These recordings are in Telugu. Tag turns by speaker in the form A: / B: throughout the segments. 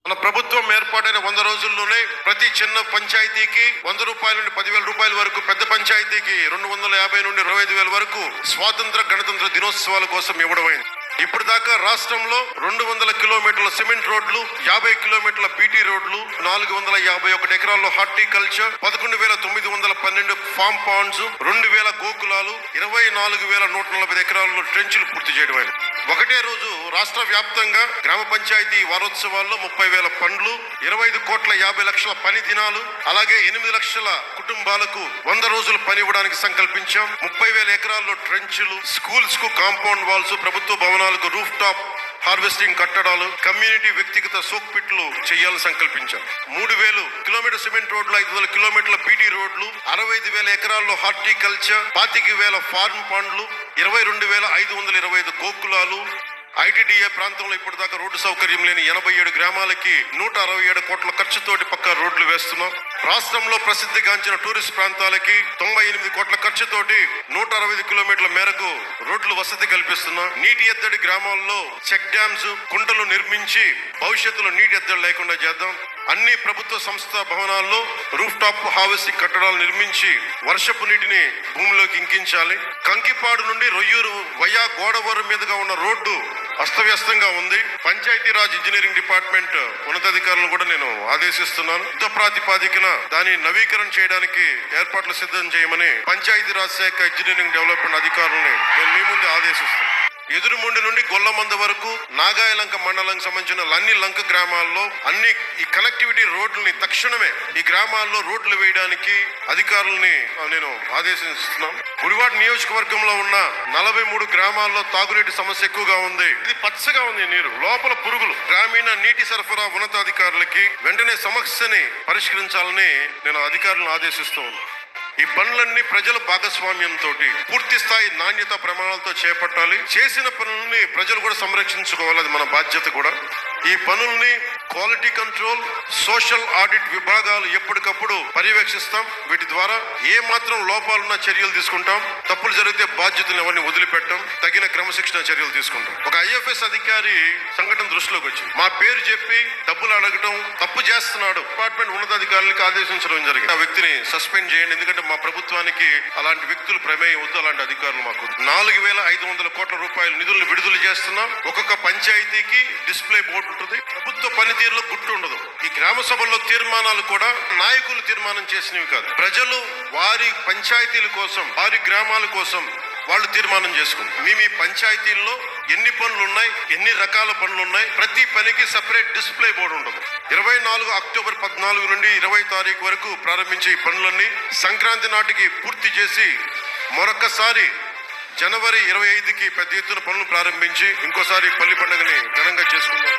A: మన ప్రభుత్వం ఏర్పాటైన వంద రోజుల్లోనే ప్రతి చిన్న పంచాయతీకి వంద రూపాయల నుండి పదివేల రూపాయల వరకు పెద్ద పంచాయతీకి రెండు వందల యాభై నుండి ఇరవై ఐదు వేల వరకు స్వాతంత్ర గణతంత్ర దినోత్సవాల కోసం ఇవ్వడమైంది ఇప్పుడు దాకా రాష్ట్రంలో రెండు వందల కిలోమీటర్ల సిమెంట్ రోడ్లు యాభై కిలోమీటర్ల బీటీ రోడ్లు నాలుగు వందల యాభై ఒకటి ఎకరాల్లో హార్టికల్చర్ పదకొండు వేల తొమ్మిది వందల పన్నెండు ఫామ్ పాండ్స్ రెండు వేల గోకులాలు ఇరవై నాలుగు వేల నూట నలభై ఎకరాల్లో ట్రెంచులు పూర్తి చేయడమైంది ఒకటే రోజు రాష్ట్ర వ్యాప్తంగా గ్రామ పంచాయతీ వారోత్సవాల్లో ముప్పై వేల పండ్లు ఇరవై ఐదు కోట్ల యాభై లక్షల పని దినాలు అలాగే ఎనిమిది లక్షల కుటుంబాలకు వంద రోజులు పని ఇవ్వడానికి సంకల్పించాం ముప్పై వేల ఎకరాల్లో ట్రెంచులు స్కూల్స్ కు కాంపౌండ్ వాల్స్ ప్రభుత్వ భవనాలకు రూఫ్ టాప్ హార్వెస్టింగ్ కట్టడాలు కమ్యూనిటీ వ్యక్తిగత సోక్ పిట్లు చేయాలని సంకల్పించాం మూడు వేలు కిలోమీటర్ సిమెంట్ రోడ్లు ఐదు వందల కిలోమీటర్ల బీటీ రోడ్లు అరవై ఐదు వేల ఎకరాల్లో హార్టికల్చర్ పాతిక వేల ఫార్మ్ పండ్లు ఇరవై రెండు వేల ఐదు వందల ఇరవై ఐదు గోకులాలు ఐటీడీఏ ప్రాంతంలో ఇప్పటిదాకా రోడ్డు సౌకర్యం లేని ఎనభై ఏడు గ్రామాలకి నూట అరవై ఏడు కోట్ల ఖర్చుతోటి పక్క రోడ్లు వేస్తున్నాం రాష్ట్రంలో ప్రసిద్ధిగాంచిన టూరిస్ట్ ప్రాంతాలకి తొంభై ఎనిమిది కోట్ల ఖర్చుతోటి నూట అరవై ఐదు కిలోమీటర్ల మేరకు రోడ్లు వసతి కల్పిస్తున్నాం నీటి ఎద్దడి గ్రామాల్లో చెక్ డ్యామ్స్ కుంటలు నిర్మించి భవిష్యత్తులో నీటి ఎద్దడి లేకుండా చేద్దాం అన్ని ప్రభుత్వ సంస్థ భవనాల్లో రూఫ్ టాప్ హార్వెస్టింగ్ కట్టడాలు నిర్మించి వర్షపు నీటిని భూమిలోకి ఇంకించాలి కంకిపాడు నుండి రొయ్యూరు వయా గోడవరం మీదుగా ఉన్న రోడ్డు అస్తవ్యస్తంగా ఉంది పంచాయతీరాజ్ ఇంజనీరింగ్ డిపార్ట్మెంట్ ఉన్నతాధికారులను కూడా నేను ఆదేశిస్తున్నాను యుద్ధ ప్రాతిపాదికన దాని నవీకరణ చేయడానికి ఏర్పాట్లు సిద్ధం చేయమని పంచాయతీరాజ్ శాఖ ఇంజనీరింగ్ డెవలప్మెంట్ అధికారులని నేను మీ ముందు ఆదేశిస్తున్నాను ఎదురుముండి నుండి గొల్లమంద వరకు నాగాయలంక మండలానికి సంబంధించిన అన్ని లంక గ్రామాల్లో అన్ని ఈ కనెక్టివిటీ రోడ్లని తక్షణమే ఈ గ్రామాల్లో రోడ్లు వేయడానికి అధికారులని ఆ, నేను ఆదేశిస్తున్నాను గుడివాడ నియోజకవర్గంలో ఉన్న నలభై మూడు గ్రామాల్లో తాగునీటి సమస్య ఎక్కువగా ఉంది ఇది పచ్చగా ఉంది నీరు లోపల పురుగులు గ్రామీణ నీటి సరఫరా ఉన్నతాధికారులకి వెంటనే సమస్యని పరిష్కరించాలని నేను అధికారులను ఆదేశిస్తూ ఉన్నాను ఈ పనులన్నీ ప్రజల భాగస్వామ్యంతో పూర్తి స్థాయి నాణ్యత ప్రమాణాలతో చేపట్టాలి చేసిన పనుల్ని ప్రజలు కూడా సంరక్షించుకోవాలి అది మన బాధ్యత కూడా ఈ పనుల్ని క్వాలిటీ కంట్రోల్ సోషల్ ఆడిట్ విభాగాలు ఎప్పటికప్పుడు పర్యవేక్షిస్తాం వీటి ద్వారా ఏ మాత్రం లోపాలున్న చర్యలు తీసుకుంటాం తప్పులు జరిగితే బాధ్యతలు ఎవరిని వదిలిపెట్టాం తగిన క్రమశిక్షణ చర్యలు తీసుకుంటాం ఒక ఐఎఫ్ఎస్ అధికారి సంఘటన దృష్టిలోకి వచ్చింది మా పేరు చెప్పి డబ్బులు అడగటం తప్పు చేస్తున్నాడు డిపార్ట్మెంట్ ఉన్నతాధికారులకు ఆదేశించడం జరిగింది ఆ వ్యక్తిని సస్పెండ్ చేయండి ఎందుకంటే మా ప్రభుత్వానికి అలాంటి వ్యక్తులు ప్రమేయం వద్దు అలాంటి అధికారులు మాకు వద్దు. నాలుగు వేల ఐదు వందల కోట్ల రూపాయల నిధులను విడుదల చేస్తున్నాం ఒక్కొక్క పంచాయతీకి డిస్ప్లే బోర్డు ఉంటుంది ప్రభుత్వ పనితీరులో గుట్టు ఉండదు ఈ గ్రామ సభల్లో తీర్మానాలు కూడా నాయకులు తీర్మానం చేసినవి కాదు ప్రజలు వారి పంచాయతీల కోసం వారి గ్రామాల కోసం వాళ్ళు తీర్మానం చేసుకుంటారు మేము ఈ పంచాయతీల్లో ఎన్ని పనులు ఉన్నాయి ఎన్ని రకాల పనులు ఉన్నాయి ప్రతి పనికి సపరేట్ డిస్ప్లే బోర్డు ఉంటుంది ఇరవై నాలుగు అక్టోబర్ పద్నాలుగు నుండి ఇరవై తారీఖు వరకు ప్రారంభించే ఈ పనులన్నీ సంక్రాంతి నాటికి పూర్తి చేసి మరొక్కసారి జనవరి ఇరవై ఐదుకి పెద్ద ఎత్తున పనులు ప్రారంభించి ఇంకోసారి పల్లి పండుగని ఘనంగా చేసుకుందాం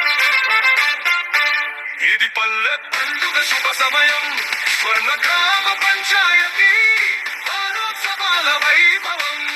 B: ఇది పల్లె పండుగ శుభ సమయం స్వర్ణ గ్రామ పంచాయతీ వారోత్సవాల వైభవం